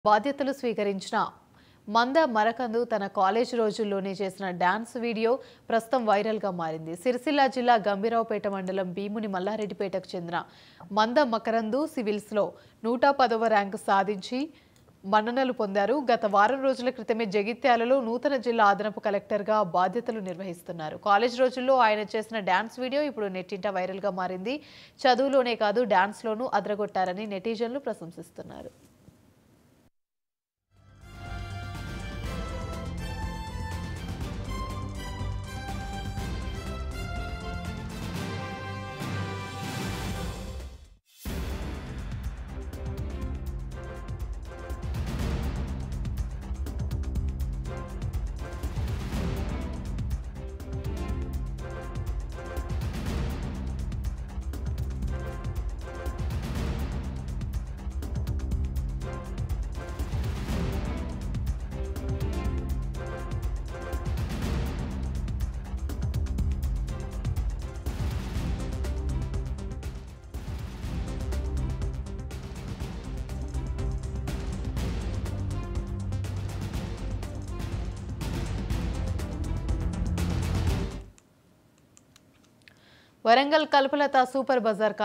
బాధ్యతలు స్వీకరించిన మంద మరకందు తన కాలేజ్ రోజుల్లోనే చేసిన డాన్స్ వీడియో ప్రస్తుతం వైరల్గా మారింది సిరిసిల్ల జిల్లా గంభీరావుపేట మండలం భీముని మల్లారెడ్డిపేటకు చెందిన మంద మకరందు సివిల్స్లో నూట పదవ ర్యాంకు సాధించి మన్ననలు పొందారు గత వారం రోజుల క్రితమే జగిత్యాలలో నూతన జిల్లా అదనపు కలెక్టర్గా బాధ్యతలు నిర్వహిస్తున్నారు కాలేజ్ రోజుల్లో ఆయన చేసిన డాన్స్ వీడియో ఇప్పుడు నెట్టింట వైరల్గా మారింది చదువులోనే కాదు డాన్స్లోనూ అదరగొట్టారని నెటిజన్లు ప్రశంసిస్తున్నారు వరంగల్ కల్పలత సూపర్ బజార్